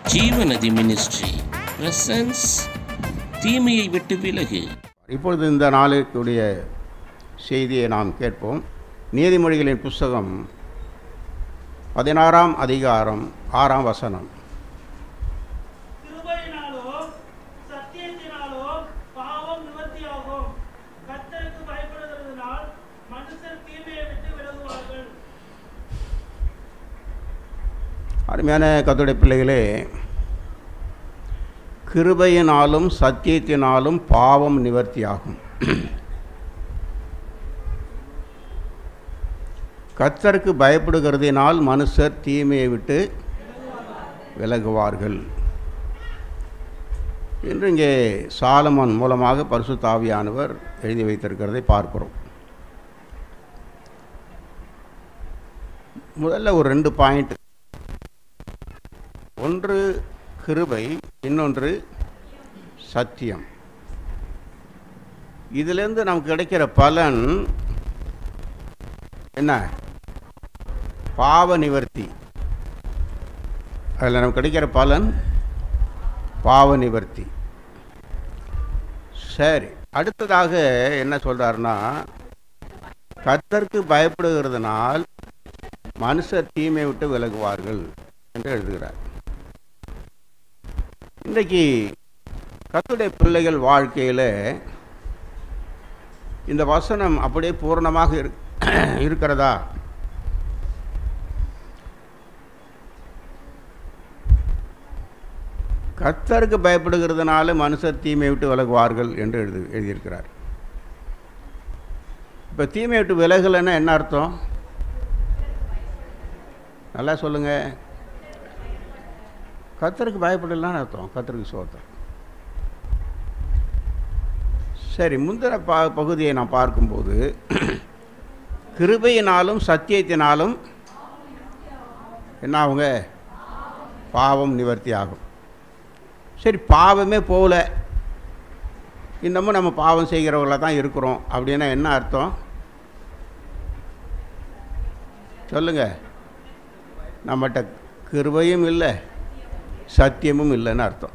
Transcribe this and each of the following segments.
ஜீவநதி ministry presence தீமையை விட்டு விலகு இப்பொழுது இந்த நாளுக்குடைய செய்தியை நாம் கேட்போம் நீதிமொழிகளின் புஸ்தகம் பதினாறாம் அதிகாரம் ஆறாம் வசனம் கிருபையினாலோ சத்தியத்தினாலோ பாவம் நிவர்த்தியாகும் கர்த்தருக்கு பயப்படுகிறதுனால் மனுஷர் தீமையை விட்டு விலகுவார்கள் அருமையான கத்துடைய பிள்ளைகளே கிருபையினாலும் சத்தியத்தினாலும் பாவம் நிவர்த்தியாகும் கர்த்தருக்கு பயப்படுகிறதினால் மனுஷர் தீமையை விட்டு விலகுவார்கள் என்று இங்கே சாலமன் மூலமாக பரிசுத்தாவியானவர் எழுதி வைத்திருக்கிறதை பார்க்கிறோம் முதல்ல ஒரு ரெண்டு பாயிண்ட் ஒன்று கிருபை இன்னொன்று சத்தியம் இதிலிருந்து நமக்கு கிடைக்கிற பலன் என்ன பாவ நிவர்த்தி அதில் நமக்கு கிடைக்கிற பலன் பாவ நிவர்த்தி சரி அடுத்ததாக என்ன சொல்றாருன்னா கர்த்தருக்கு பயப்படுகிறதுனால் மனுஷர் தீமை விட்டு விலகுவார்கள் என்று எழுதுகிறார் இன்றைக்கு கர்த்தருடைய பிள்ளைகள் வாழ்க்கையில் இந்த வசனம் அப்படியே பூரணமாக இரு- இருக்கிறதா கர்த்தருக்கு பயப்படுகிறதுனால மனுஷர் தீமை விட்டு விலகுவார்கள் என்று எழுதி எழுதியிருக்கிறார் இப்போ தீமை விட்டு விலகலைன்னா என்ன அர்த்தம் நல்லா சொல்லுங்க கர்த்தருக்கு பயப்படலான்னு அர்த்தம் கர்த்தருக்கு சோத்தம் சரி முந்தின ப பகுதியை நான் பார்க்கும்போது கிருபையினாலும் சத்தியத்தினாலும் என்ன ஆகுங்க பாவம் நிவர்த்தி ஆகும் சரி பாவமே போகல இன்னமும் நம்ம பாவம் செய்கிறவர்களாக தான் இருக்கிறோம் அப்படின்னா என்ன அர்த்தம் சொல்லுங்க நம்மகிட்ட கிருபையும் இல்லை சத்தியமும் இல்லைன்னு அர்த்தம்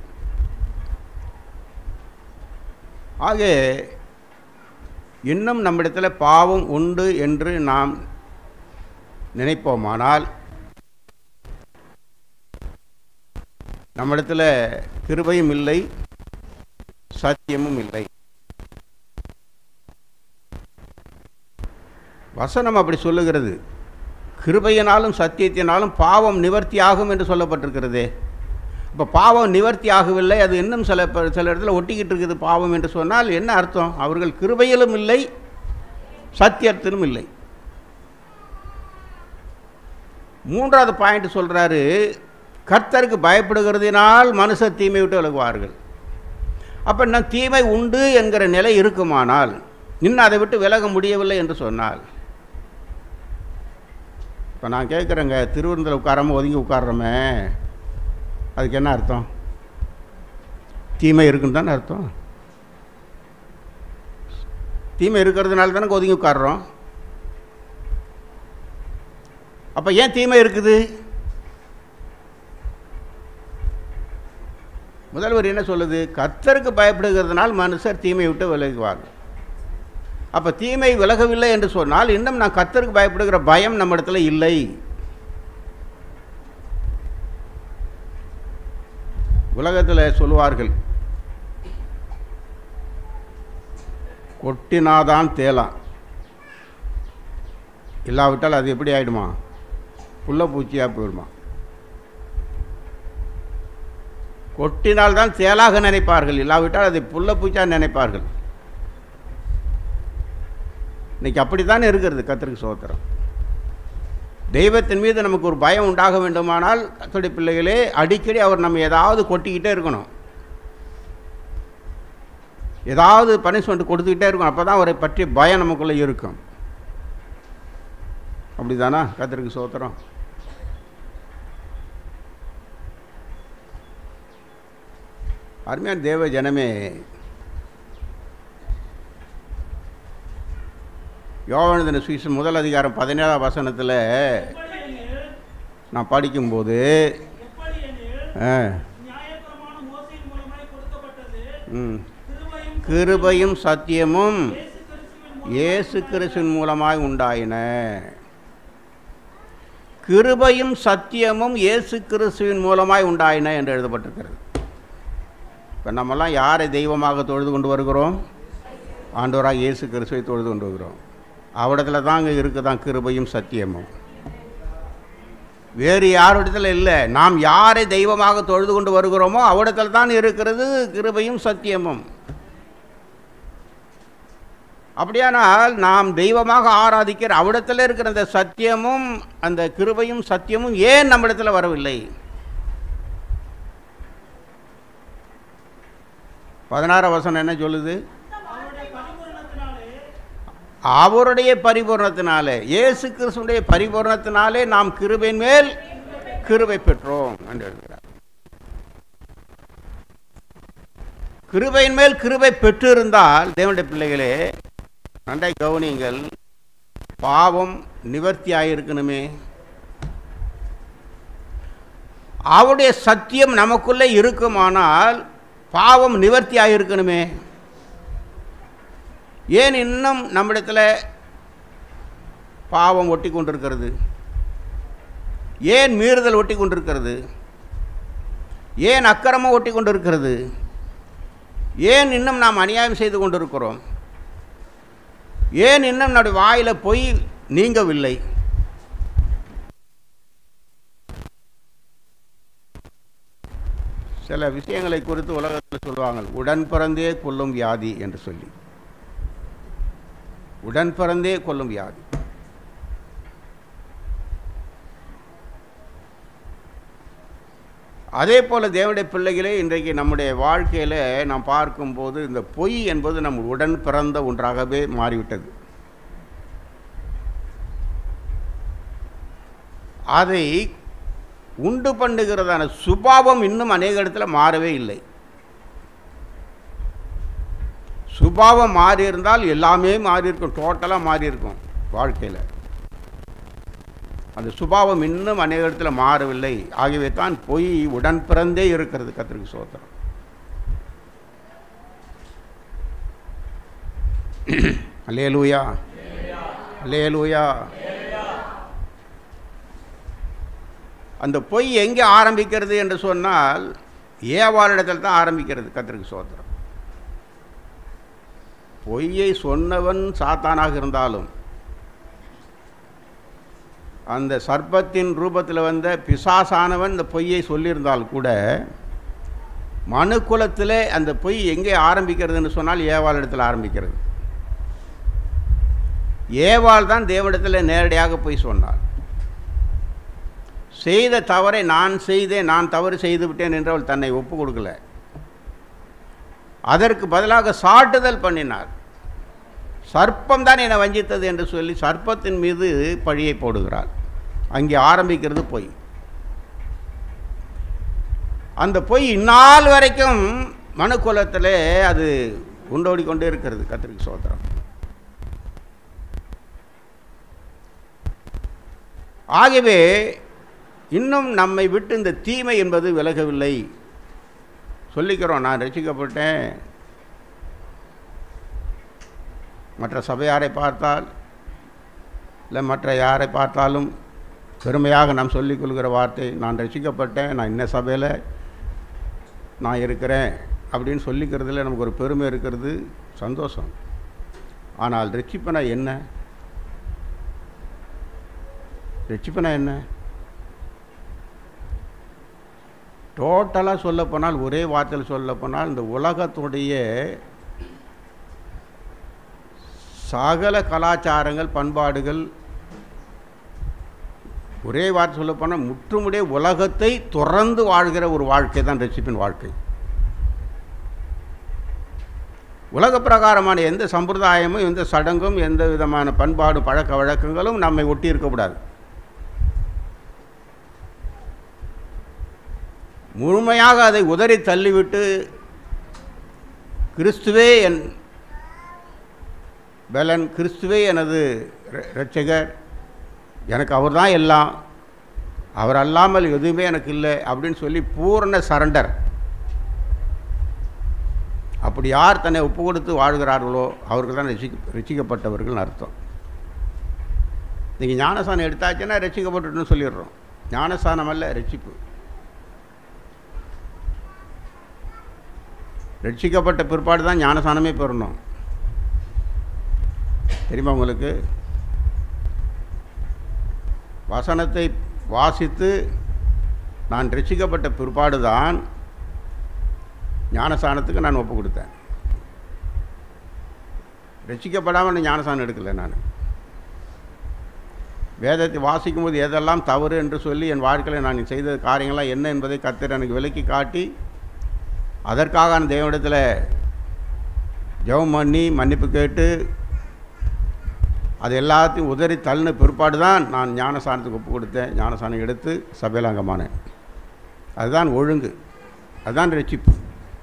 ஆக இன்னும் நம்மிடத்தில் பாவம் உண்டு என்று நாம் நினைப்போமானால் நம்மிடத்தில் கிருபையும் இல்லை சத்தியமும் இல்லை வசனம் அப்படி சொல்லுகிறது கிருபையினாலும் சத்தியத்தினாலும் பாவம் நிவர்த்தி ஆகும் என்று சொல்லப்பட்டிருக்கிறதே இப்போ பாவம் நிவர்த்தி ஆகவில்லை அது இன்னும் சில ப- சில இடத்துல ஒட்டிக்கிட்டு இருக்குது பாவம் என்று சொன்னால் என்ன அர்த்தம் அவர்கள் கிருபையிலும் இல்லை சத்தியத்திலும் இல்லை மூன்றாவது பாயிண்ட் சொல்றாரு கர்த்தருக்கு பயப்படுகிறதினால் மனுஷர் தீமை விட்டு விலகுவார்கள் அப்போ நான் தீமை உண்டு என்கிற நிலை இருக்குமானால் இன்னும் அதை விட்டு விலக முடியவில்லை என்று சொன்னால் இப்போ நான் கேட்குறேங்க திருவிருந்தில் உட்காராம ஒதுங்கி உட்கார்றோமே அதுக்கு என்ன அர்த்தம் தீமை இருக்குன்னு தானே அர்த்தம் தீமை இருக்கிறதுனால தானே ஒதுங்கி உட்கார்றோம் அப்போ ஏன் தீமை இருக்குது முதல்வர் என்ன சொல்லுது கர்த்தருக்கு பயப்படுகிறதுனால் மனுஷர் தீமை விட்டு விலகுவார்கள் அப்போ தீமை விலகவில்லை என்று சொன்னால் இன்னும் நான் கர்த்தருக்கு பயப்படுகிற பயம் நம்ம இடத்துல இல்லை உலகத்தில் சொல்லுவார்கள் கொட்டினாதான் தேலாம் இல்லாவிட்டால் அது எப்படி ஆயிடுமா புள்ள பூச்சியாக போயிடுமா கொட்டினால்தான் தேலாக நினைப்பார்கள் இல்லாவிட்டால் அதை புள்ள பூச்சியாக நினைப்பார்கள் இன்னைக்கு அப்படித்தானே இருக்கிறது கத்திரிக்கு சோத்திரம் தெய்வத்தின் மீது நமக்கு ஒரு பயம் உண்டாக வேண்டுமானால் கத்தோடைய பிள்ளைகளே அடிக்கடி அவர் நம்ம ஏதாவது கொட்டிக்கிட்டே இருக்கணும் ஏதாவது பனிஷ்மெண்ட் கொடுத்துக்கிட்டே இருக்கணும் அப்போ தான் அவரை பற்றிய பயம் நமக்குள்ளே இருக்கும் அப்படிதானா கத்திரிக்கு சோத்திரம் அருமையான தேவ ஜனமே யோவானதின சுவிசேஷம் முதல் அதிகாரம் பதினேழாம் வசனத்தில் எப்படியெனில் நான் படிக்கும்போது எப்படியெனில் ஆ நியாயப்பிரமாணம் மோசையின் மூலமாய் கொடுக்கப்பட்டது ம் கிருபையும் கிருபையும் சத்தியமும் இயேசு இயேசு கிறிஸ்துவின் கிறிஸ்துவின் மூலமாய் உண்டாயின கிருபையும் சத்தியமும் இயேசு கிறிஸ்துவின் மூலமாய் உண்டாயின என்று எழுதப்பட்டிருக்கிறது இப்போ நம்மெல்லாம் யாரை தெய்வமாக தொழுது கொண்டு வருகிறோம் ஆண்டவராக இயேசு கிறிஸ்துவை தொழுது கொண்டு வருகிறோம் அவடத்துல தாங்க இருக்குதான் கிருபையும் சத்தியமும் வேறு யாரிடத்துல இல்லை நாம் யாரை தெய்வமாக தொழுது கொண்டு வருகிறோமோ அவடத்தில் தான் இருக்கிறது கிருபையும் சத்தியமும் அப்படியானால் நாம் தெய்வமாக ஆராதிக்கிற அவிடத்தில் இருக்கிற அந்த சத்தியமும் அந்த கிருபையும் சத்தியமும் ஏன் நம்மிடத்தில் வரவில்லை பதினாறு வசனம் என்ன சொல்லுது அவருடைய பரிபூரணத்தினாலே அவருடைய பரிபூரணத்தினாலே இயேசு கிறிஸ்துடைய பரிபூரணத்தினாலே நாம் கிருபையின் மேல் கிருபை பெற்றோம் என்று எழுதுகிறார் கிருபையின் மேல் கிருபை பெற்றிருந்தால் தேவனுடைய பிள்ளைகளே நன்றாய் கவனியுங்கள் பாவம் நிவர்த்தி ஆகியிருக்கணுமே அவருடைய சத்தியம் நமக்குள்ளே இருக்குமானால் பாவம் நிவர்த்தி ஆகியிருக்கணுமே ஏன் இன்னும் நம்மிடத்தில் பாவம் ஒட்டி கொண்டிருக்கிறது ஏன் மீறுதல் ஒட்டி கொண்டிருக்கிறது ஏன் அக்கிரமம் ஒட்டி கொண்டிருக்கிறது ஏன் இன்னும் நாம் அநியாயம் செய்து கொண்டிருக்கிறோம் ஏன் இன்னும் நம்முடைய வாயில் பொய் நீங்கவில்லை சில விஷயங்களை குறித்து உலகத்தில் சொல்லுவாங்க உடன் பிறந்தே கொல்லும் வியாதி என்று சொல்லி உடன் பிறந்தே கொல்லும் வியாதி அதே போல் தேவனுடைய பிள்ளைகளே இன்றைக்கு நம்முடைய வாழ்க்கையில் நாம் பார்க்கும்போது இந்த பொய் என்பது நம் உடன் பிறந்த ஒன்றாகவே மாறிவிட்டது அதை உண்டு பண்ணுகிறதான சுபாவம் இன்னும் அநேக இடத்துல மாறவே இல்லை சுபாவம் மாறி இருந்தால் எல்லாமே மாறி இருக்கும் டோட்டலாக மாறி இருக்கும் வாழ்க்கையில் அந்த சுபாவம் இன்னும் அநேக இடத்துல மாறவில்லை ஆகவே தான் பொய் உடன் பிறந்தே இருக்கிறது கத்திரிக்கு சோத்திரம் அல்லேலூயா அல்லேலூயா அந்த பொய் எங்கே ஆரம்பிக்கிறது என்று சொன்னால் ஏவாளிடத்தில் தான் ஆரம்பிக்கிறது கத்திரிக்கு சோத்திரம் பொய்யை சொன்னவன் சாத்தானாக இருந்தாலும் அந்த சர்ப்பத்தின் ரூபத்தில் வந்த பிசாசானவன் இந்த பொய்யை சொல்லியிருந்தால் கூட மனு குலத்திலே அந்த பொய் எங்கே ஆரம்பிக்கிறதுன்னு சொன்னால் ஏவாள் இடத்துல ஆரம்பிக்கிறது ஏவாள் தான் தேவனிடத்தில் நேரடியாக போய் சொன்னாள் செய்த தவறை நான் செய்தேன் நான் தவறு செய்து விட்டேன் என்று அவள் தன்னை ஒப்பு கொடுக்கல அதற்கு பதிலாக சாட்டுதல் பண்ணினார் சர்ப்பம் தான் என்னை வஞ்சித்தது என்று சொல்லி சர்ப்பத்தின் மீது பழியை போடுகிறாள் அங்கே ஆரம்பிக்கிறது பொய் அந்த பொய் இந்நாள் வரைக்கும் மனு குலத்தில் அது உண்டோடி கொண்டே இருக்கிறது கத்திரிக்கு சோத்திரம் ஆகவே இன்னும் நம்மை விட்டு இந்த தீமை என்பது விலகவில்லை சொல்லிக்கிறோம் நான் ரசிக்கப்பட்டேன் மற்ற சபையாரை பார்த்தால் இல்லை மற்ற யாரை பார்த்தாலும் பெருமையாக நாம் சொல்லிக்கொள்கிற வார்த்தை நான் ரசிக்கப்பட்டேன் நான் இன்ன சபையில் நான் இருக்கிறேன் அப்படின்னு சொல்லிக்கிறதுல நமக்கு ஒரு பெருமை இருக்கிறது சந்தோஷம் ஆனால் ரட்சிப்பனா என்ன ரட்சிப்பனா என்ன டோட்டலாக சொல்லப்போனால் ஒரே வார்த்தையில் சொல்லப்போனால் இந்த உலகத்துடைய சகல கலாச்சாரங்கள் பண்பாடுகள் ஒரே வார்த்தை சொல்லப்போனால் முற்றுமுடைய உலகத்தை துறந்து வாழ்கிற ஒரு வாழ்க்கை தான் ரட்சிப்பின் வாழ்க்கை உலக பிரகாரமான எந்த சம்பிரதாயமும் எந்த சடங்கும் எந்த விதமான பண்பாடு பழக்க வழக்கங்களும் நம்மை ஒட்டி இருக்கக்கூடாது முழுமையாக அதை உதறி தள்ளிவிட்டு கிறிஸ்துவே என் பலன் கிறிஸ்துவே எனது இரட்சகர் எனக்கு அவர் தான் எல்லாம் அவர் அல்லாமல் எதுவுமே எனக்கு இல்லை அப்படின்னு சொல்லி பூரண சரண்டர் அப்படி யார் தன்னை ஒப்பு கொடுத்து வாழ்கிறார்களோ அவர்கள் தான் ரசிக்க ரசிக்கப்பட்டவர்கள் அர்த்தம் நீங்கள் ஞானசானம் எடுத்தாச்சுன்னா ரசிக்கப்பட்டுட்டுன்னு சொல்லிடுறோம் ஞானசானம் அல்ல ரட்சிப்பு ரட்சிக்கப்பட்ட பிற்பாடு தான் ஞானசானமே பெறணும் தெரியுமா உங்களுக்கு வசனத்தை வாசித்து நான் ரட்சிக்கப்பட்ட பிற்பாடு தான் ஞானசானத்துக்கு நான் ஒப்பு கொடுத்தேன் ரட்சிக்கப்படாமல் நான் ஞானசானம் எடுக்கலை நான் வேதத்தை வாசிக்கும்போது எதெல்லாம் தவறு என்று சொல்லி என் வாழ்க்கையில் நான் செய்த காரியங்கள்லாம் என்ன என்பதை கத்தர் எனக்கு விலக்கி காட்டி அதற்காக நான் தேவனிடத்தில் ஜெபம் பண்ணி மன்னிப்பு கேட்டு அது எல்லாத்தையும் உதறி தள்ளின பிற்பாடு தான் நான் ஞானசானத்துக்கு ஒப்பு கொடுத்தேன் ஞானசானம் எடுத்து சபையில் அங்கமானேன் அதுதான் ஒழுங்கு அதுதான் ரட்சிப்பு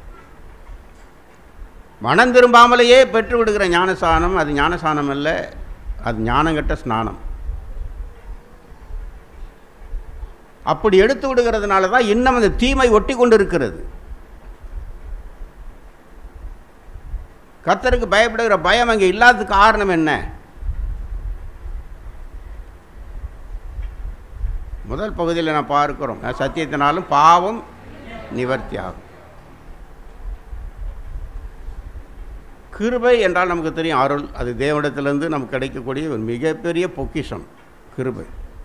மனம் திரும்பாமலேயே பெற்று விடுகிற ஞானசானம் அது ஞானசானம் அல்ல அது ஞானங்கட்ட ஸ்நானம் அப்படி எடுத்து விடுகிறதுனால தான் இன்னும் அந்த தீமை ஒட்டி கொண்டு இருக்கிறது கர்த்தருக்கு பயப்படுகிற பயம் அங்கே இல்லாததுக்கு காரணம் என்ன முதல் பகுதியில் நான் பார்க்கிறோம் சத்தியத்தினாலும் பாவம் நிவர்த்தி ஆகும் கிருபை என்றால் நமக்கு தெரியும் அருள் அது தேவனிடத்திலிருந்து நமக்கு கிடைக்கக்கூடிய ஒரு மிகப்பெரிய பொக்கிஷம் கிருபை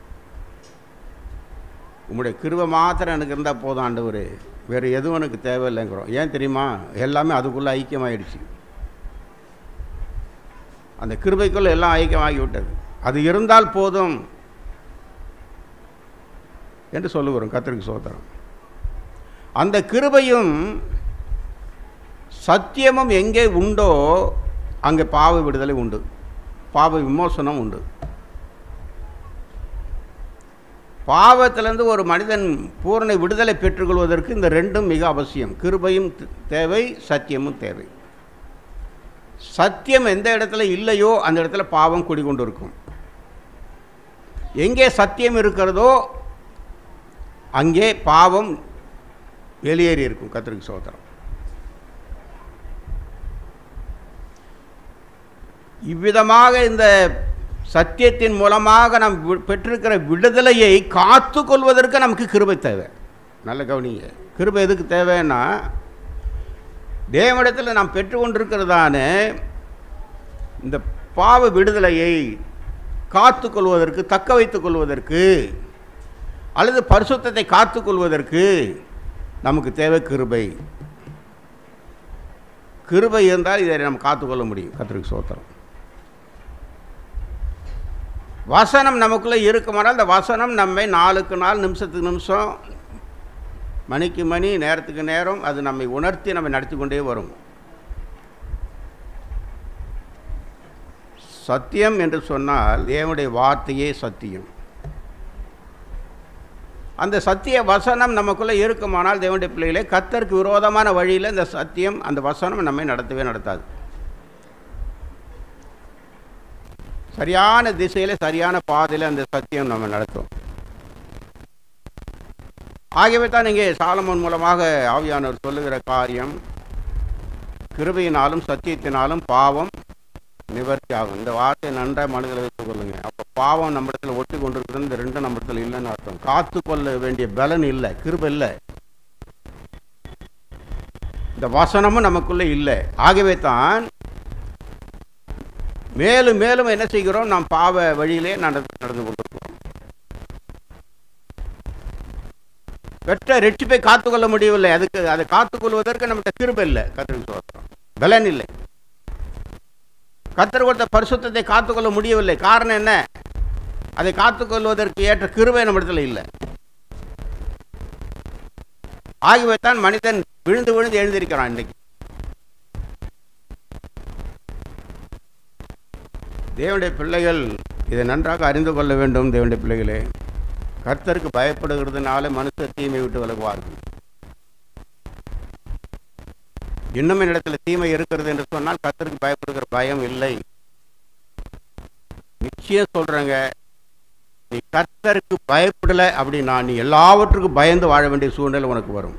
உங்களுடைய கிருபை மாத்திரம் எனக்கு இருந்தால் போதும் ஆண்டவர் வேறு எதுவும் எனக்கு தேவையில்லைங்கிறோம் ஏன் தெரியுமா எல்லாமே அதுக்குள்ளே ஐக்கியமாயிடுச்சு அந்த கிருபைக்குள்ளே எல்லாம் ஐக்கியமாகி விட்டது அது இருந்தால் போதும் என்று சொல்லுகிறோம் கத்திரிக்கு சோதரம் அந்த கிருபையும் சத்தியமும் எங்கே உண்டோ அங்கே பாவ விடுதலை உண்டு பாவ விமோசனம் உண்டு பாவத்திலிருந்து ஒரு மனிதன் பூரண விடுதலை பெற்றுக்கொள்வதற்கு இந்த ரெண்டும் மிக அவசியம் கிருபையும் தேவை சத்தியமும் தேவை சத்தியம் எந்த இடத்துல இல்லையோ அந்த இடத்துல பாவம் குடிகொண்டு இருக்கும் எங்கே சத்தியம் இருக்கிறதோ அங்கே பாவம் வெளியேறி இருக்கும் கத்திரிக்கு சோதரம் இவ்விதமாக இந்த சத்தியத்தின் மூலமாக நாம் வி- பெற்றிருக்கிற விடுதலையை காத்து கொள்வதற்கு நமக்கு கிருபை தேவை நல்ல கவனிங்க கிருபை எதுக்கு தேவைன்னா தேவனிடத்தில் நாம் பெற்றுக்கொண்டிருக்கிறதான இந்த பாவ விடுதலையை காத்து கொள்வதற்கு தக்க வைத்துக் கொள்வதற்கு அல்லது பரிசுத்தத்தை காத்துக்கொள்வதற்கு நமக்கு தேவை கிருபை கிருபை இருந்தால் இதை நம்ம காத்துக்கொள்ள முடியும் கத்திரிக்கு சோத்திரம் வசனம் நமக்குள்ளே இருக்குமானால் அந்த வசனம் நம்மை நாளுக்கு நாள் நிமிஷத்துக்கு நிமிஷம் மணிக்கு மணி நேரத்துக்கு நேரம் அது நம்மை உணர்த்தி நம்மை நடத்தி கொண்டே வரும் சத்தியம் என்று சொன்னால் தேவனுடைய வார்த்தையே சத்தியம் அந்த சத்திய வசனம் நமக்குள்ளே இருக்குமானால் தேவனுடைய பிள்ளைகளே கத்தருக்கு விரோதமான வழியில் இந்த சத்தியம் அந்த வசனம் நம்மை நடத்தவே நடத்தாது சரியான திசையில் சரியான பாதையில் அந்த சத்தியம் நம்ம நடத்தும் ஆகவே தான் இங்கே சாலமோன் மூலமாக ஆவியானவர் சொல்லுகிற காரியம் கிருபையினாலும் சத்தியத்தினாலும் பாவம் நிவர்த்தி ஆகும் இந்த வார்த்தையை நன்றாக மனதில் வைத்துக் கொள்ளுங்க அப்போ பாவம் நம்ம இடத்துல ஒட்டி கொண்டிருக்கிறது இந்த ரெண்டும் நம்ம இடத்துல இல்லைன்னு அர்த்தம் காத்து கொள்ள வேண்டிய பலன் இல்லை கிருபை இல்லை இந்த வசனமும் நமக்குள்ளே இல்லை ஆகவே தான் மேலும் மேலும் என்ன செய்கிறோம் நாம் பாவ வழியிலே நடந்து நடந்து கொண்டிருக்கிறோம் பெற்ற ரெட்சிப்பை காத்துக்கொள்ள முடியவில்லை அதுக்கு அதை காத்துக்கொள்வதற்கு நம்மகிட்ட கிருபை இல்லை கத்திரிக்கு சோத்திரம் பலன் இல்லை கத்தர் கொடுத்த பரிசுத்தத்தை காத்துக்கொள்ள முடியவில்லை காரணம் என்ன அதை காத்துக்கொள்வதற்கு ஏற்ற கிருபை நம்மிடத்தில் இல்லை ஆகியவைத்தான் மனிதன் விழுந்து விழுந்து எழுந்திருக்கிறான் இன்னைக்கு தேவனுடைய பிள்ளைகள் இதை நன்றாக அறிந்து கொள்ள வேண்டும் தேவனுடைய பிள்ளைகளே கர்த்தருக்கு பயப்படுகிறதுனால மனுஷர் தீமை விட்டு விலகுவார்கள் இன்னும் என்னிடத்துல தீமை இருக்கிறது என்று சொன்னால் கர்த்தருக்கு பயப்படுகிற பயம் இல்லை நிச்சயம் சொல்றேங்க நீ கர்த்தருக்கு பயப்படலை அப்படின்னா நீ எல்லாவற்றுக்கும் பயந்து வாழ வேண்டிய சூழ்நிலை உனக்கு வரும்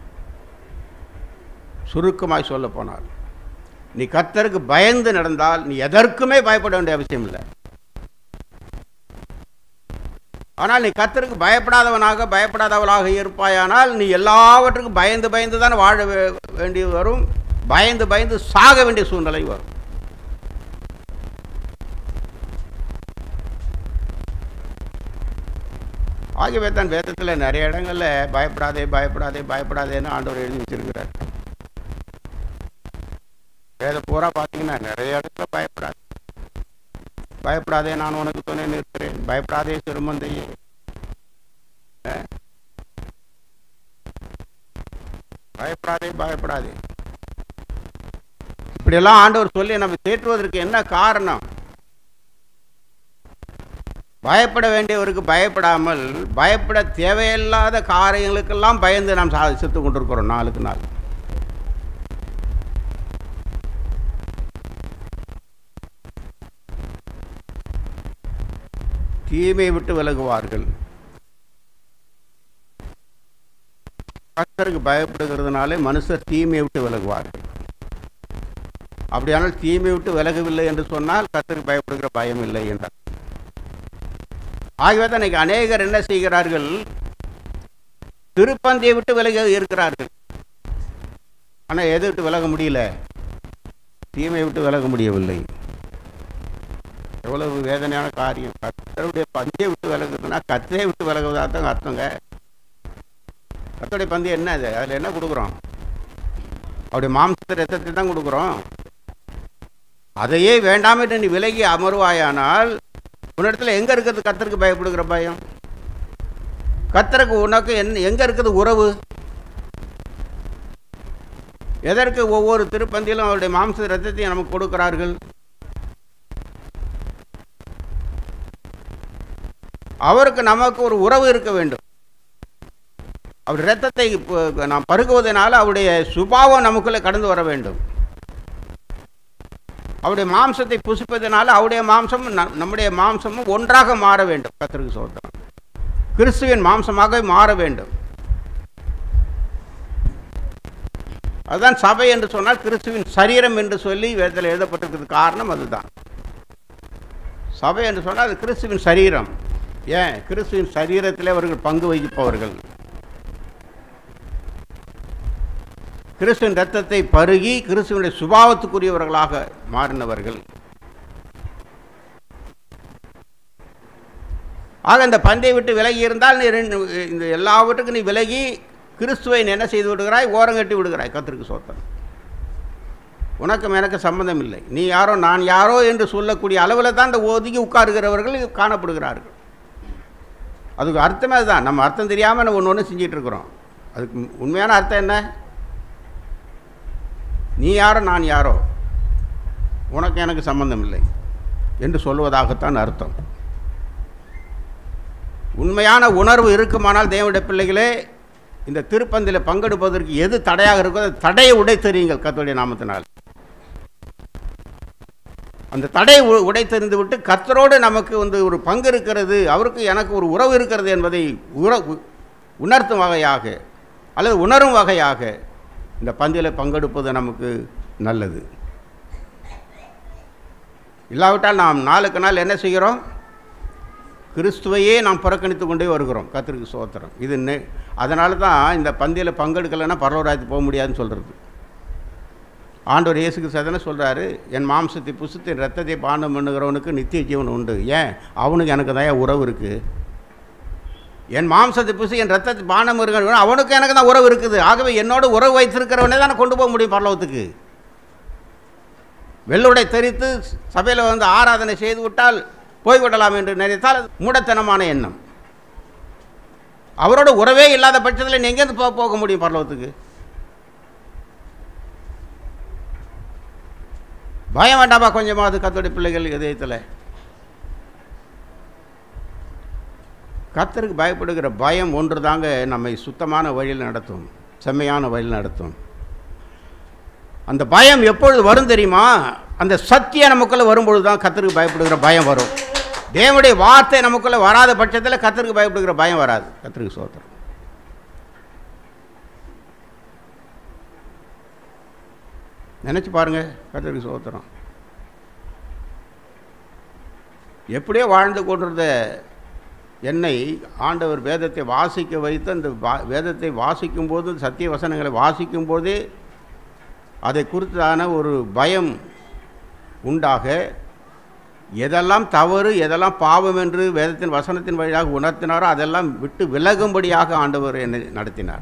சுருக்கமாய் சொல்ல போனால் நீ கர்த்தருக்கு பயந்து நடந்தால் நீ எதற்குமே பயப்பட வேண்டிய அவசியம் இல்லை ஆனால் நீ கர்த்தருக்கு பயப்படாதவனாக பயப்படாதவளாக இருப்பாயானால் நீ எல்லாவற்றுக்கும் பயந்து பயந்து தான் வாழ வே- வேண்டி வரும் பயந்து பயந்து சாக வேண்டிய சூழ்நிலை வரும் ஆகியவே தான் வேதத்தில் நிறைய இடங்களில் பயப்படாதே பயப்படாதே பயப்படாதேன்னு ஆண்டவர் எழுதி வச்சிருக்கிறார் வேத பூரா பார்த்தீங்கன்னா நிறைய இடத்துல பயப்படாது பயப்படாதே நான் உனக்கு துணை நிற்கிறேன் பயப்படாதே சிறுமந்தையே அஹ்? பயப்படாதே பயப்படாதே இப்படியெல்லாம் ஆண்டவர் சொல்லி நம்ம தேற்றுவதற்கு என்ன காரணம் பயப்பட வேண்டியவருக்கு பயப்படாமல் பயப்பட தேவையில்லாத காரியங்களுக்கெல்லாம் பயந்து நாம் சா- செத்து கொண்டிருக்கிறோம் நாளுக்கு நாள் தீமையை விட்டு விலகுவார்கள் கர்த்தருக்கு பயப்படுகிறதுனாலே மனுஷர் தீமையை விட்டு விலகுவார்கள் அப்படியானால் தீமையை விட்டு விலகவில்லை என்று சொன்னால் கர்த்தருக்கு பயப்படுகிற பயம் இல்லை என்றார் ஆகவே தான் இன்னைக்கு அநேகர் என்ன செய்கிறார்கள் திருப்பந்தியை விட்டு விலக இருக்கிறார்கள் ஆனால் எதை விட்டு விலக முடியல தீமையை விட்டு விலக முடியவில்லை எவ்வளவு வேதனையான காரியம் கத்தருடைய பந்தியை விட்டு விலகுதுன்னா கத்தையை விட்டு விலகுவதாக தான் அர்த்தங்க கத்தருடைய பந்தயம் என்ன அது அதில் என்ன கொடுக்குறோம் அவருடைய மாம்சத்தை ரத்தத்தை தான் கொடுக்குறோம் அதையே வேண்டாம் என்று நீ விலகி அமர்வாயானால் உன்னிடத்துல எங்க இருக்கிறது கத்தருக்கு பயப்படுகிற பயம் கத்தருக்கு உனக்கு என்ன எங்க இருக்குது உறவு எதற்கு ஒவ்வொரு திருப்பந்தியிலும் அவருடைய மாம்ச ரத்தத்தையும் நமக்கு கொடுக்கிறார்கள் அவருக்கு நமக்கு ஒரு உறவு இருக்க வேண்டும் அவர் இரத்தத்தை இப்போ நாம் பருகுவதனால அவருடைய சுபாவம் நமக்குள்ளே கடந்து வர வேண்டும் அவருடைய மாம்சத்தை புசிப்பதனால அவருடைய மாம்சமும் ந- நம்முடைய மாம்சமும் ஒன்றாக மாற வேண்டும் கத்திரிக்கு சோத்திரம் கிறிஸ்துவின் மாம்சமாக மாற வேண்டும் அதுதான் சபை என்று சொன்னால் கிறிஸ்துவின் சரீரம் என்று சொல்லி வேதத்தில் எழுதப்பட்டிருக்கிறது காரணம் அதுதான் சபை என்று சொன்னால் அது கிறிஸ்துவின் சரீரம் ஏன் கிறிஸ்துவின் சரீரத்திலே அவர்கள் பங்கு வகிப்பவர்கள் கிறிஸ்துவின் ரத்தத்தை பருகி கிறிஸ்துவனுடைய சுபாவத்துக்குரியவர்களாக மாறினவர்கள் ஆக இந்த பந்தை விட்டு விலகி இருந்தால் நீ ரெண்டு- இந்த எல்லாவற்றுக்கும் நீ விலகி கிறிஸ்துவை நீ என்ன செய்து விடுகிறாய் ஓரங்கட்டி விடுகிறாய் கத்திற்கு சோத்தம் உனக்கும் எனக்கு சம்பந்தம் இல்லை நீ யாரோ நான் யாரோ என்று சொல்லக்கூடிய அளவில் தான் இந்த ஒதுங்கி உட்காருகிறவர்கள் காணப்படுகிறார்கள் அதுக்கு அர்த்தமே அதுதான் நம்ம அர்த்தம் தெரியாமல் நம்ம ஒன்று ஒன்று செஞ்சிட்டு இருக்கிறோம் அதுக்கு உண்மையான அர்த்தம் என்ன நீ யாரோ நான் யாரோ உனக்கு எனக்கு சம்பந்தம் இல்லை என்று சொல்வதாகத்தான் அர்த்தம் உண்மையான உணர்வு இருக்குமானால் தேவனுடைய பிள்ளைகளே இந்த திருப்பந்தில் பங்கெடுப்பதற்கு எது தடையாக இருக்கோ அந்த தடையை உடைத்தெறியுங்கள் கர்த்தருடைய நாமத்தினால் அந்த தடையை உ- உடைத்தெறிந்து விட்டு கர்த்தரோடு நமக்கு வந்து ஒரு பங்கு இருக்கிறது அவருக்கு எனக்கு ஒரு உறவு இருக்கிறது என்பதை உற உ- உணர்த்தும் வகையாக அல்லது உணரும் வகையாக இந்த பந்தியில் பங்கெடுப்பது நமக்கு நல்லது இல்லாவிட்டால் நாம் நாளுக்கு நாள் என்ன செய்கிறோம் கிறிஸ்துவையே நாம் புறக்கணித்து கொண்டே வருகிறோம் கத்திற்கு சோத்திரம் இது நெ- அதனால தான் இந்த பந்தியில் பங்கெடுக்கலைன்னா பரவராஜ்யத்துக்கு போக முடியாதுன்னு சொல்கிறது ஆண்டவர் இயேசுக்கு சதனை சொல்கிறாரு என் மாம்சத்தை புசுத்து என் ரத்தத்தை பானம் பண்ணுகிறவனுக்கு நித்திய ஜீவன் உண்டு ஏன் அவனுக்கு எனக்கு தான் உறவு இருக்குது என் மாம்சத்தை புசி என் ரத்தத்தை பானம் இருக்கிறவன் அவனுக்கு எனக்கு தான் உறவு இருக்குது ஆகவே என்னோட உறவு வைத்திருக்கிறவனே தான் கொண்டு போக முடியும் பரலோகத்துக்கு வெள்ளுடை தெரித்து சபையில் வந்து ஆராதனை செய்து விட்டால் போய்விடலாம் என்று நினைத்தால் அது மூடத்தனமான எண்ணம் அவரோட உறவே இல்லாத பட்சத்தில் நீ எங்கேருந்து போ போக முடியும் பரலோகத்துக்கு பயம் வேண்டாமா கொஞ்சமாவது கத்தோடைய பிள்ளைகள் இதயத்தில் கத்தருக்கு பயப்படுகிற பயம் ஒன்று தாங்க நம்மை சுத்தமான வழியில் நடத்தும் செம்மையான வழியில் நடத்தும் அந்த பயம் எப்பொழுது வரும் தெரியுமா அந்த சத்தியம் நமக்குள்ளே வரும்பொழுது தான் கத்தருக்கு பயப்படுகிற பயம் வரும் தேவனுடைய வார்த்தை நமக்குள்ள வராத பட்சத்தில் கத்தருக்கு பயப்படுகிற பயம் வராது கத்தருக்கு சோத்திரம் நினச்சி பாருங்க கத்தருக்கு சோத்திரம் எப்படியோ வாழ்ந்து கொண்டிருந்த என்னை ஆண்டவர் வேதத்தை வாசிக்க வைத்து அந்த வா- வேதத்தை வாசிக்கும்போது சத்திய வசனங்களை வாசிக்கும்போதே அதை குறித்தான ஒரு பயம் உண்டாக எதெல்லாம் தவறு எதெல்லாம் பாவம் என்று வேதத்தின் வசனத்தின் வழியாக உணர்த்தினாரோ அதெல்லாம் விட்டு விலகும்படியாக ஆண்டவர் என்னை நடத்தினார்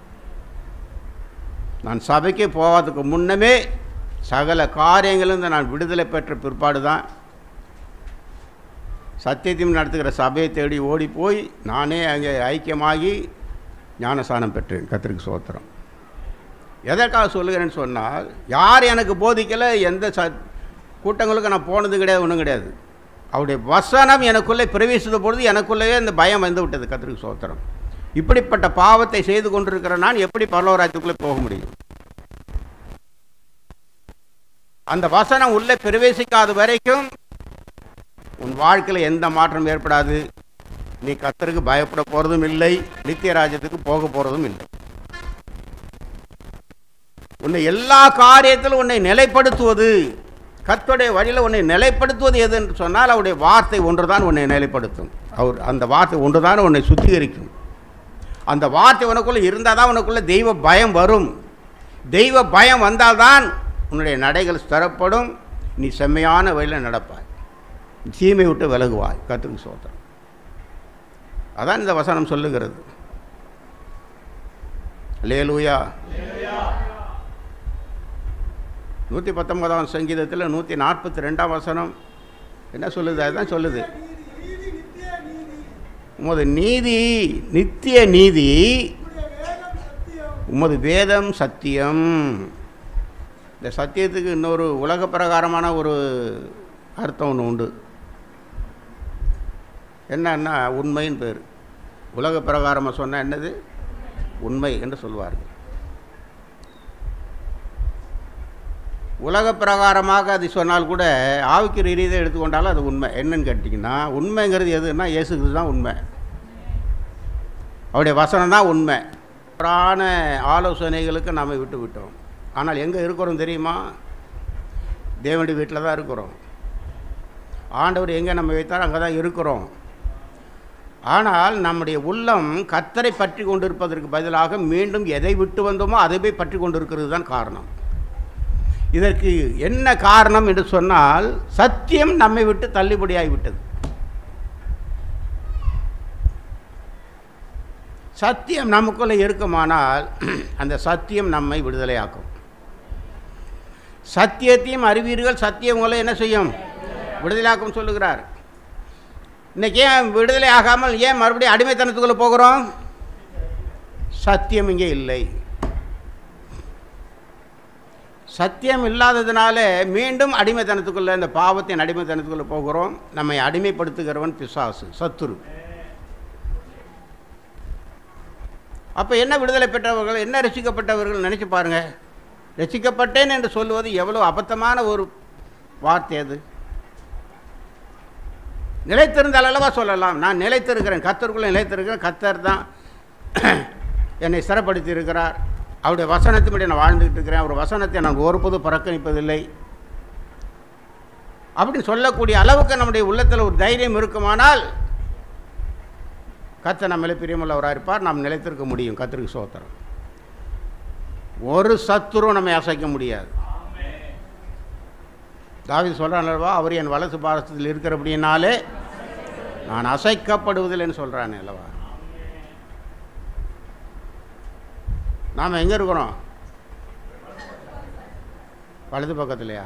நான் சபைக்கு போவதுக்கு முன்னமே சகல காரியங்களிலிருந்து நான் விடுதலை பெற்ற பிற்பாடு தான் சத்தியத்தையும் நடத்துகிற சபையை தேடி ஓடி போய் நானே அங்கே ஐக்கியமாகி ஞானஸ்தானம் பெற்றேன் கத்திரிக்கு சோத்திரம் எதற்காக சொல்லுகிறேன்னு சொன்னால் யார் எனக்கு போதிக்கலை எந்த ச கூட்டங்களுக்கு நான் போனது கிடையாது ஒன்றும் கிடையாது அவருடைய வசனம் எனக்குள்ளே பிரவேசித்த பொழுது எனக்குள்ளேயே அந்த பயம் வந்து விட்டது கத்திரிக்கு சோத்திரம் இப்படிப்பட்ட பாவத்தை செய்து கொண்டிருக்கிற நான் எப்படி பரலோராஜ்யத்துக்குள்ளே போக முடியும் அந்த வசனம் உள்ளே பிரவேசிக்காத வரைக்கும் உன் வாழ்க்கையில் எந்த மாற்றம் ஏற்படாது நீ கத்தருக்கு பயப்பட போகிறதும் இல்லை நித்திய ராஜ்யத்துக்கு போக போகிறதும் இல்லை உன்னை எல்லா காரியத்திலும் உன்னை நிலைப்படுத்துவது கர்த்தருடைய வழியில் உன்னை நிலைப்படுத்துவது எது என்று சொன்னால் அவருடைய வார்த்தை ஒன்றுதான் உன்னை நிலைப்படுத்தும் அவர் அந்த வார்த்தை ஒன்றுதான் உன்னை சுத்திகரிக்கும் அந்த வார்த்தை உனக்குள்ளே இருந்தால் தான் உனக்குள்ளே தெய்வ பயம் வரும் தெய்வ பயம் வந்தால்தான் உன்னுடைய நடைகள் ஸ்திரப்படும் நீ செம்மையான வழியில் நடப்பாய் தீமை விட்டு விலகுவாய் கத்துக்கு சோத்திரம் அதான் இந்த வசனம் சொல்லுகிறது லேலூயா நூற்றி பத்தொன்பதாம் சங்கீதத்தில் நூற்றி நாற்பத்தி ரெண்டாம் வசனம் என்ன சொல்லுது அதுதான் சொல்லுது உமது நீதி நித்திய நீதி உமது வேதம் சத்தியம் இந்த சத்தியத்துக்கு இன்னொரு உலக பிரகாரமான ஒரு அர்த்தம் ஒன்று உண்டு என்னன்னா உண்மைன்னு பேர் உலக பிரகாரமாக சொன்னால் என்னது உண்மை என்று சொல்வார்கள் உலக பிரகாரமாக அது சொன்னால் கூட ஆவிக்கு ரீதியாக எடுத்துக்கொண்டாலும் அது உண்மை என்னன்னு கேட்டிங்கன்னா உண்மைங்கிறது எதுன்னா இயேசு கிறிஸ்து தான் உண்மை அவருடைய வசனம் தான் உண்மை புறான ஆலோசனைகளுக்கு நாம் விட்டு விட்டோம் ஆனால் எங்கே இருக்கிறோம் தெரியுமா தேவனுடைய வீட்டில் தான் இருக்கிறோம் ஆண்டவர் எங்கே நம்ம வைத்தாரோ அங்கே தான் இருக்கிறோம் ஆனால் நம்முடைய உள்ளம் கத்தரை பற்றி கொண்டிருப்பதற்கு பதிலாக மீண்டும் எதை விட்டு வந்தோமோ அதை போய் பற்றி கொண்டிருக்கிறது தான் காரணம் இதற்கு என்ன காரணம் என்று சொன்னால் சத்தியம் நம்மை விட்டு தள்ளுபடியாகிவிட்டது சத்தியம் நமக்குள்ளே இருக்குமானால் அந்த சத்தியம் நம்மை விடுதலையாக்கும் சத்தியத்தையும் அறிவீர்கள் சத்தியம் உங்களை என்ன செய்யும் விடுதலையாக்கும் சொல்லுகிறார் இன்னைக்கு ஏன் விடுதலை ஆகாமல் ஏன் மறுபடியும் அடிமைத்தனத்துக்குள்ளே போகிறோம் சத்தியம் இங்கே இல்லை சத்தியம் இல்லாததுனால மீண்டும் அடிமைத்தனத்துக்குள்ளே இந்த பாவத்தின் அடிமைத்தனத்துக்குள்ளே போகிறோம் நம்மை அடிமைப்படுத்துகிறவன் பிசாசு சத்துரு அப்போ என்ன விடுதலை பெற்றவர்கள் என்ன ரசிக்கப்பட்டவர்கள் நினச்சி பாருங்க ரசிக்கப்பட்டேன் என்று சொல்லுவது எவ்வளோ அபத்தமான ஒரு வார்த்தை அது நிலைத்திருந்தால் அல்லவா சொல்லலாம் நான் நிலைத்திருக்கிறேன் கத்தருக்குள்ளே நிலைத்திருக்கிறேன் கத்தர் தான் என்னை சிறப்படுத்தி இருக்கிறார் அவருடைய வசனத்தின்படி நான் வாழ்ந்துக்கிட்டு இருக்கிறேன் அவர் வசனத்தை நான் ஒருபோதும் புறக்கணிப்பதில்லை அப்படின்னு சொல்லக்கூடிய அளவுக்கு நம்முடைய உள்ளத்தில் ஒரு தைரியம் இருக்குமானால் கத்த நம்மளே பிரியமுள்ளவராக இருப்பார் நாம் நிலைத்திருக்க முடியும் கத்திரிக்கு சோத்திரம் ஒரு சத்துரும் நம்மை அசைக்க முடியாது தாவி சொல்கிறான் அவர் என் வலசு பாரசத்தில் இருக்கிறபடினாலே நான் அசைக்கப்படுவதில்லைன்னு சொல்கிறானே அல்லவா நாம் எங்கே இருக்கிறோம் வலது பக்கத்துலையா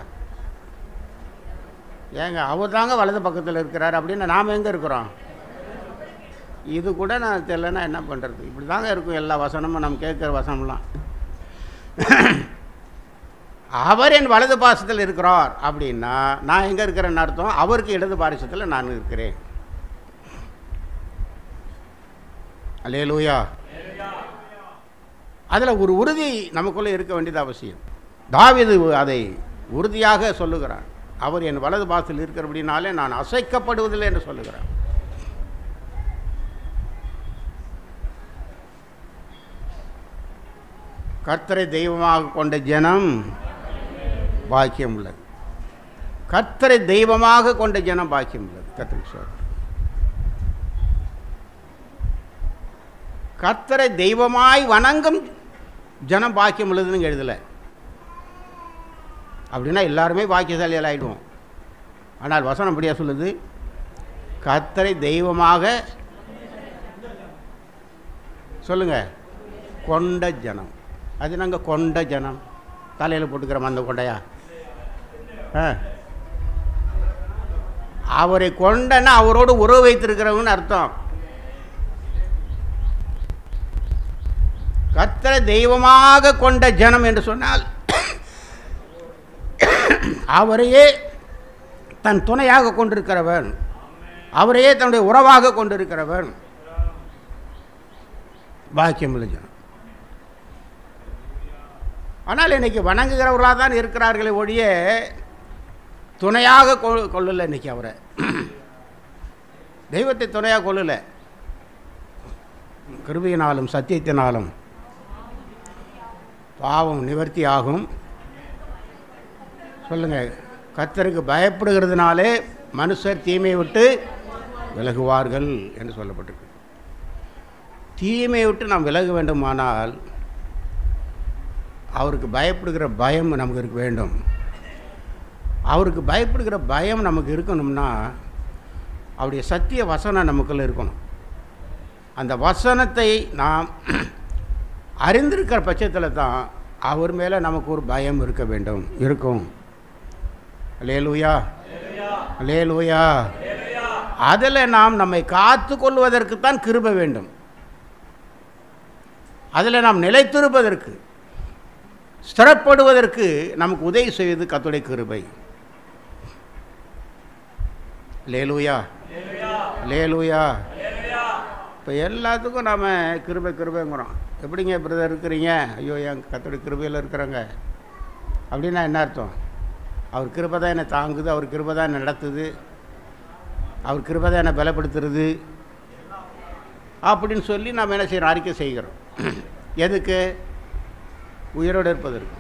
ஏங்க அவர் தாங்க வலது பக்கத்தில் இருக்கிறார் அப்படின்னு நாம் எங்கே இருக்கிறோம் இது கூட நான் தெரியலன்னா என்ன பண்ணுறது இப்படி தாங்க இருக்கும் எல்லா வசனமும் நம்ம கேட்குற வசனம்லாம் அவர் என் வலது பாசத்தில் இருக்கிறார் அப்படின்னா நான் எங்கே இருக்கிறேன்னு அர்த்தம் அவருக்கு இடது பாரிசத்தில் நான் இருக்கிறேன் அல்லே லூயா அதில் ஒரு உறுதி நமக்குள்ளே இருக்க வேண்டியது அவசியம் தாவிது அதை உறுதியாக சொல்லுகிறான் அவர் என் வலது பாசத்தில் இருக்கிறபடினாலே நான் அசைக்கப்படுவதில்லை என்று சொல்லுகிறார் கர்த்தரை தெய்வமாக கொண்ட ஜனம் பாக்கியம் உள்ளது கர்த்தரை தெய்வமாக கொண்ட ஜனம் பாக்கியம் உள்ளது கர்த்தருக்கு சொல்றேன் கர்த்தரை தெய்வமாய் வணங்கும் ஜனம் பாக்கியம் உள்ளதுன்னு எழுதலை அப்படின்னா எல்லாருமே பாக்கியசாலிகள் ஆகிடுவோம் ஆனால் வசனம் அப்படியா சொல்லுது கர்த்தரை தெய்வமாக சொல்லுங்க கொண்ட ஜனம் அது நாங்கள் கொண்ட ஜனம் தலையில் போட்டுக்கிறோம் அந்த கொண்டையா ஆ அவரை கொண்டன்னா அவரோடு உறவு வைத்திருக்கிறவங்கன்னு அர்த்தம் கர்த்தரை தெய்வமாக கொண்ட ஜனம் என்று சொன்னால் அவரையே தன் துணையாக கொண்டிருக்கிறவன் அவரையே தன்னுடைய உறவாக கொண்டிருக்கிறவன் பாக்கியமுள்ள ஜனம் ஆனால் இன்னைக்கு வணங்குகிறவர்களாக தான் இருக்கிறார்களே ஒழிய துணையாக கொ கொள்ளலை இன்னைக்கு அவரை தெய்வத்தை துணையாக கொள்ளலை கிருபையினாலும் சத்தியத்தினாலும் பாவம் நிவர்த்தி ஆகும் சொல்லுங்க கத்தருக்கு பயப்படுகிறதுனாலே மனுஷர் தீமையை விட்டு விலகுவார்கள் என்று சொல்லப்பட்டிருக்கு தீமையை விட்டு நாம் விலக வேண்டுமானால் அவருக்கு பயப்படுகிற பயம் நமக்கு இருக்க வேண்டும் அவருக்கு பயப்படுகிற பயம் நமக்கு இருக்கணும்னா அவருடைய சத்திய வசனம் நமக்குள்ள இருக்கணும் அந்த வசனத்தை நாம் அறிந்திருக்கிற பட்சத்தில் தான் அவர் மேலே நமக்கு ஒரு பயம் இருக்க வேண்டும் இருக்கும் லேலுயா லேலுயா அதில் நாம் நம்மை காத்து கொள்வதற்கு தான் கிருப வேண்டும் அதில் நாம் நிலைத்திருப்பதற்கு ஸ்திரப்படுவதற்கு நமக்கு உதவி செய்வது கத்துடைய கிருபை லேலுயா லேலுயா இப்போ எல்லாத்துக்கும் நாம் கிருபை கிருபைங்கிறோம் எப்படிங்க பிரதர் இருக்கிறீங்க ஐயோ என் கத்தோடைய கிருபையில் இருக்கிறாங்க அப்படின்னா என்ன அர்த்தம் அவர் கிருபை தான் என்னை தாங்குது அவர் கிருபை தான் என்னை நடத்துது அவர் கிருபை தான் என்னை பலப்படுத்துறது அப்படின்னு சொல்லி நாம் என்ன செய்கிறோம் அறிக்கை செய்கிறோம் எதுக்கு உயிரோடு இருப்பதற்கு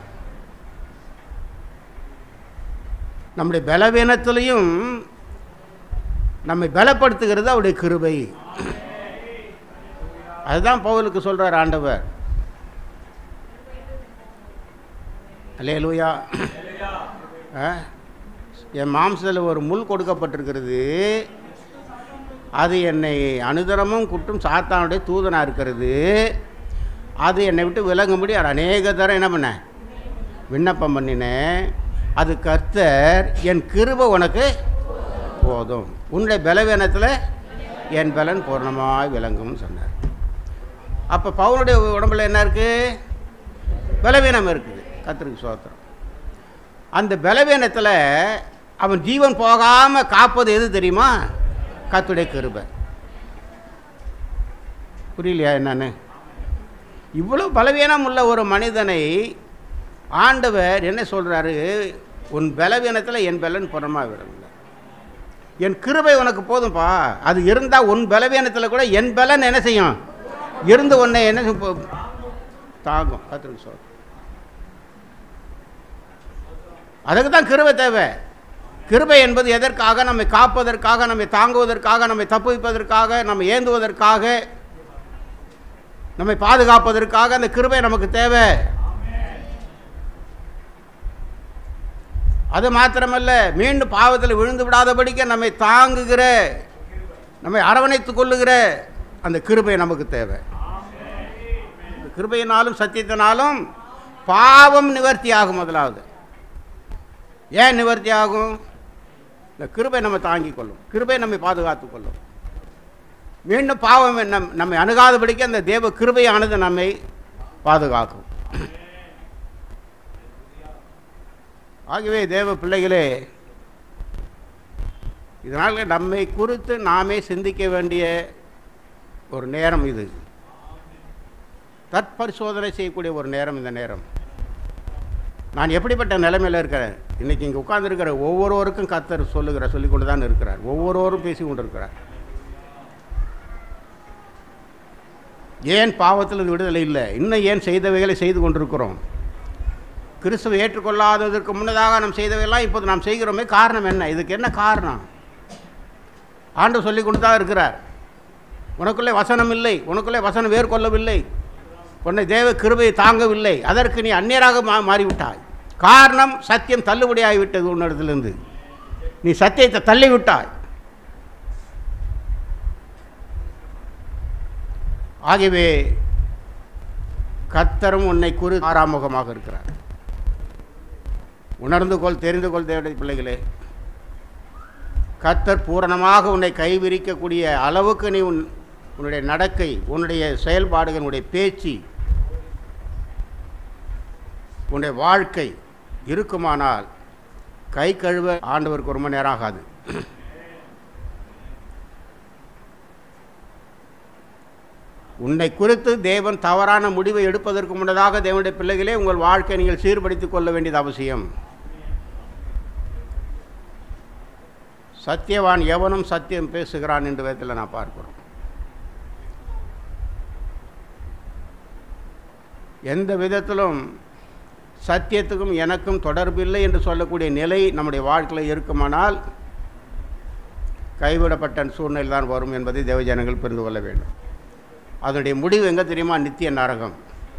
நம்முடைய பலவீனத்திலையும் நம்மை பலப்படுத்துகிறது அவருடைய கிருபை அதுதான் பவுலுக்கு சொல்கிறார் ஆண்டவர் அல்லேலூயா ஆ? என் மாம்சத்தில் ஒரு முள் கொடுக்கப்பட்டிருக்கிறது அது என்னை அனுதரமும் குட்டும் சாத்தானுடைய தூதனாக இருக்கிறது அது என்னை விட்டு விலகும்படி அது அநேக தரம் என்ன பண்ணேன் விண்ணப்பம் பண்ணினேன் அது கர்த்தர் என் கிருபை உனக்கு போதும் உன்னுடைய பலவீனத்தில் என் பலன் பூர்ணமாய் விளங்கும்னு சொன்னார் அப்போ பவுனுடைய உடம்புல என்ன இருக்குது பலவீனம் இருக்குது கத்திரிக்கு சோத்திரம் அந்த பலவீனத்தில் அவன் ஜீவன் போகாமல் காப்பது எது தெரியுமா கத்துடைய கிருபை புரியலையா என்னன்னு இவ்வளோ பலவீனம் உள்ள ஒரு மனிதனை ஆண்டவர் என்ன சொல்கிறாரு உன் பலவீனத்தில் என் பலன் புறமா விடல என் கிருபை உனக்கு போதும்பா அது இருந்தால் உன் பலவீனத்தில் கூட என் பலன் என்ன செய்யும் இருந்து உன்னை என்ன செய்யும்? போ- தாங்கும் கத்திரிக்கு சொல் அதுக்கு தான் கிருபை தேவை கிருபை என்பது எதற்காக நம்மை காப்பதற்காக நம்மை தாங்குவதற்காக நம்மை தப்புவிப்பதற்காக நம்மை ஏந்துவதற்காக நம்மை பாதுகாப்பதற்காக அந்த கிருபை நமக்கு தேவை அது மாத்திரமல்ல மீண்டும் பாவத்தில் விழுந்து விடாதபடிக்க நம்மை தாங்குகிற நம்மை அரவணைத்துக் கொள்ளுகிற அந்த கிருபை நமக்கு தேவை இந்த கிருபையினாலும் சத்தியத்தினாலும் பாவம் நிவர்த்தி ஆகும் முதலாவது ஏன் நிவர்த்தி ஆகும் இந்த கிருபை நம்ம தாங்கிக் கொள்ளும் கிருபை நம்மை பாதுகாத்துக் கொள்ளும் மீண்டும் பாவம் நம் நம்மை அணுகாதபடிக்கு அந்த தேவ கிருபையானது நம்மை பாதுகாக்கும் ஆகவே தேவ பிள்ளைகளே இதனால் நம்மை குறித்து நாமே சிந்திக்க வேண்டிய ஒரு நேரம் இது தற்பரிசோதனை செய்யக்கூடிய ஒரு நேரம் இந்த நேரம் நான் எப்படிப்பட்ட நிலைமையில் இருக்கிறேன் இன்றைக்கி இங்கே உட்கார்ந்திருக்கிற ஒவ்வொருவருக்கும் கத்தர் சொல்லுகிற சொல்லிக்கொண்டு தான் இருக்கிறார் ஒவ்வொருவரும் பேசி கொண்டிருக்கிறார் ஏன் பாவத்தில் விடுதலை இல்லை இன்னும் ஏன் செய்தவைகளை செய்து கொண்டிருக்கிறோம் கிறிஸ்துவை ஏற்றுக்கொள்ளாததற்கு முன்னதாக நாம் செய்தவையெல்லாம் இப்போது நாம் செய்கிறோமே காரணம் என்ன இதுக்கு என்ன காரணம் ஆண்டு சொல்லி கொண்டு தான் இருக்கிறார் உனக்குள்ளே வசனம் இல்லை உனக்குள்ளே வசனம் வேர்கொள்ளவில்லை உன்னை தேவ கிருபையை தாங்கவில்லை அதற்கு நீ அந்நியராக மா மாறிவிட்டாய் காரணம் சத்தியம் தள்ளுபடியாகிவிட்டது உன்னிடத்திலிருந்து நீ சத்தியத்தை தள்ளிவிட்டாய் ஆகவே கத்தரும் உன்னை குறி ஆறாமுகமாக இருக்கிறார் உணர்ந்து கொள் தெரிந்து கொள் தேவடைய பிள்ளைகளே கத்தர் பூரணமாக உன்னை கைவிரிக்கக்கூடிய அளவுக்கு நீ உன் உன்னுடைய நடக்கை உன்னுடைய செயல்பாடுகள் உன்னுடைய பேச்சு உன்னுடைய வாழ்க்கை இருக்குமானால் கை கழுவ ஆண்டவருக்கு ரொம்ப நேரம் ஆகாது உன்னை குறித்து தேவன் தவறான முடிவை எடுப்பதற்கு முன்னதாக தேவனுடைய பிள்ளைகளே உங்கள் வாழ்க்கை நீங்கள் சீர்படுத்திக் கொள்ள வேண்டியது அவசியம் சத்தியவான் எவனும் சத்தியம் பேசுகிறான் என்ற விதத்தில் நான் பார்க்கிறோம் எந்த விதத்திலும் சத்தியத்துக்கும் எனக்கும் தொடர்பில்லை என்று சொல்லக்கூடிய நிலை நம்முடைய வாழ்க்கையில் இருக்குமானால் கைவிடப்பட்ட சூழ்நிலை தான் வரும் என்பதை தேவஜனங்கள் புரிந்து கொள்ள வேண்டும் அதனுடைய முடிவு எங்கே தெரியுமா நித்திய நரகம்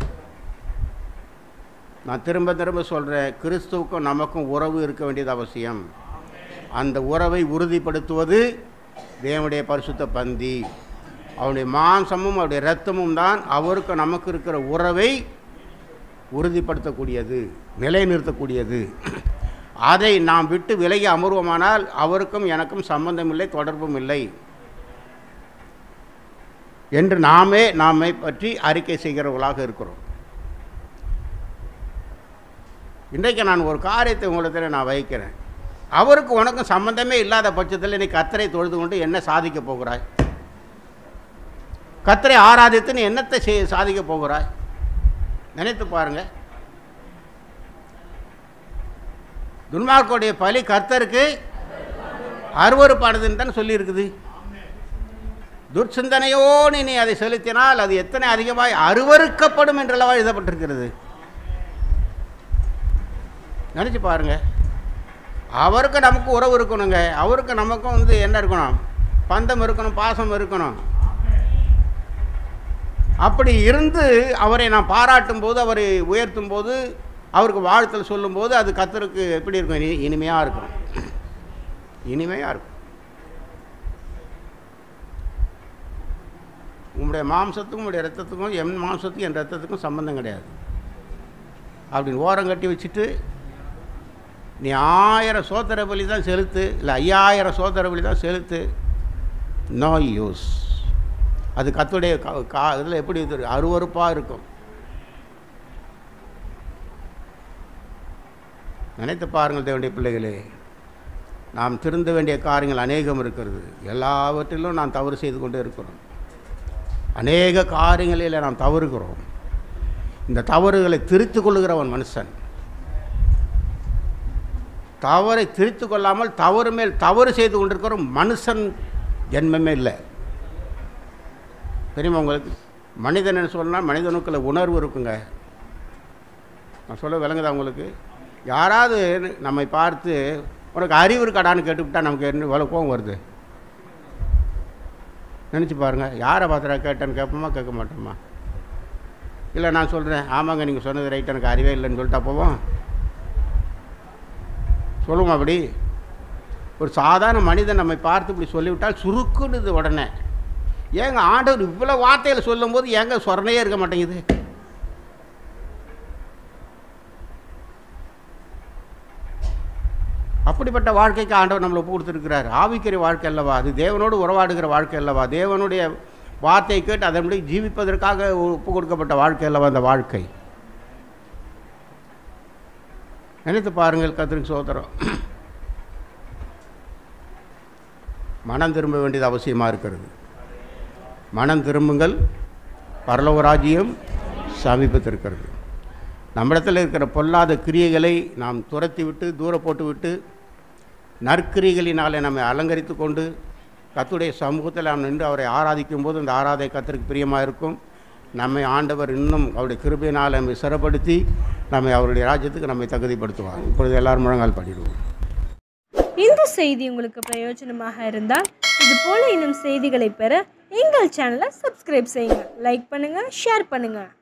நான் திரும்ப திரும்ப சொல்கிறேன் கிறிஸ்துவுக்கும் நமக்கும் உறவு இருக்க வேண்டியது அவசியம் அந்த உறவை உறுதிப்படுத்துவது தேவனுடைய பரிசுத்த பந்தி அவருடைய மாம்சமும் அவருடைய இரத்தமும் தான் அவருக்கு நமக்கு இருக்கிற உறவை உறுதிப்படுத்தக்கூடியது நிலைநிறுத்தக்கூடியது அதை நாம் விட்டு விலகி அமர்வோமானால் அவருக்கும் எனக்கும் சம்பந்தம் இல்லை தொடர்பும் இல்லை என்று நாமே நாமை பற்றி அறிக்கை செய்கிறவர்களாக இருக்கிறோம் இன்றைக்கு நான் ஒரு காரியத்தை உங்களிடத்தில் நான் வைக்கிறேன் அவருக்கு உனக்கும் சம்பந்தமே இல்லாத பட்சத்தில் நீ கத்தரை தொழுது கொண்டு என்ன சாதிக்க போகிறாய் கத்தரை ஆராதித்து நீ என்னத்தை செய் சாதிக்க போகிறாய் நினைத்து பாருங்க துன்மார்க்கோடைய பலி கர்த்தருக்கு அருவறுப்பானதுன்னு தான் சொல்லியிருக்குது துர்சிந்தனையோடு நீ அதை செலுத்தினால் அது எத்தனை அதிகமாய் அருவறுக்கப்படும் என்றளவா எழுதப்பட்டிருக்கிறது நினச்சி பாருங்க அவருக்கு நமக்கு உறவு இருக்கணுங்க அவருக்கு நமக்கும் வந்து என்ன இருக்கணும் பந்தம் இருக்கணும் பாசம் இருக்கணும் அப்படி இருந்து அவரை நான் பாராட்டும் போது அவரை உயர்த்தும் போது அவருக்கு வாழ்த்தல் சொல்லும்போது அது கத்தருக்கு எப்படி இருக்கும் இனி இனிமையாக இருக்கும் இனிமையாக இருக்கும் உங்களுடைய மாம்சத்துக்கும் உங்களுடைய ரத்தத்துக்கும் என் மாம்சத்துக்கும் என் ரத்தத்துக்கும் சம்பந்தம் கிடையாது அப்படின்னு ஓரம் கட்டி வச்சுட்டு நீ ஆயிரம் சோத்திர பலி தான் செலுத்து இல்லை ஐயாயிரம் சோத்திர பலி தான் செலுத்து நோ யூஸ் அது கத்துடைய கா இதில் எப்படி இது அருவறுப்பாக இருக்கும் நினைத்து பாருங்கள் தேவனுடைய பிள்ளைகளே நாம் திருந்த வேண்டிய காரியங்கள் அநேகம் இருக்கிறது எல்லாவற்றிலும் நாம் தவறு செய்து கொண்டே இருக்கிறோம் அநேக காரியங்களில் நாம் தவறுகிறோம் இந்த தவறுகளை திருத்து கொள்ளுகிறவன் மனுஷன் தவறை திருத்து கொள்ளாமல் தவறு மேல் தவறு செய்து கொண்டிருக்கிற மனுஷன் ஜென்மமே இல்லை தெரியுமா உங்களுக்கு மனிதன் சொன்னால் மனிதனுக்குள்ள உணர்வு இருக்குங்க நான் சொல்ல விளங்குதா உங்களுக்கு யாராவது நம்மை பார்த்து உனக்கு அறிவு இருக்காடான்னு கேட்டுவிட்டா நமக்கு என்ன இவ்வளோ கோவம் வருது நினச்சி பாருங்கள் யாரை பார்த்துடா கேட்டேன்னு கேட்போமா கேட்க மாட்டோமா இல்லை நான் சொல்கிறேன் ஆமாங்க நீங்கள் சொன்னது ரைட் எனக்கு அறிவே இல்லைன்னு சொல்லிட்டா போவோம் சொல்லுவோம் அப்படி ஒரு சாதாரண மனிதன் நம்மை பார்த்து இப்படி சொல்லிவிட்டால் சுருக்குன்னுது உடனே ஏங்க ஆண்டவர் இவ்வளோ வார்த்தையில் சொல்லும்போது ஏங்க சொரணையே இருக்க மாட்டேங்குது அப்படிப்பட்ட வாழ்க்கைக்கு ஆண்டவர் நம்மளை ஒப்பு கொடுத்துருக்கிறார் ஆவிக்கிற வாழ்க்கை அல்லவா அது தேவனோடு உறவாடுகிற வாழ்க்கை அல்லவா தேவனுடைய வார்த்தையை கேட்டு அதன்படி ஜீவிப்பதற்காக ஒப்பு கொடுக்கப்பட்ட வாழ்க்கை அல்லவா அந்த வாழ்க்கை நினைத்து பாருங்கள் கத்திரிக்கு சோதரம் மனம் திரும்ப வேண்டியது அவசியமாக இருக்கிறது மனம் திரும்புங்கள் பரலோக ராஜ்யம் சமீபத்திருக்கிறது நம்மிடத்தில் இருக்கிற பொல்லாத கிரியைகளை நாம் துரத்தி விட்டு தூர போட்டு விட்டு நற்கிரிகளினாலே நம்மை அலங்கரித்து கொண்டு கத்துடைய சமூகத்தில் நாம் நின்று அவரை ஆராதிக்கும் போது இந்த ஆராதை கத்திற்கு பிரியமாக இருக்கும் நம்மை ஆண்டவர் இன்னும் அவருடைய கிருபையினால் நம்மை சிறப்படுத்தி நம்மை அவருடைய ராஜ்யத்துக்கு நம்மை தகுதிப்படுத்துவார் இப்பொழுது எல்லாரும் முழங்கால் படிடுவோம் இந்த செய்தி உங்களுக்கு பிரயோஜனமாக இருந்தால் இது போல இன்னும் செய்திகளை பெற எங்கள் சேனலை சப்ஸ்கிரைப் செய்யுங்க லைக் பண்ணுங்க ஷேர் பண்ணுங்க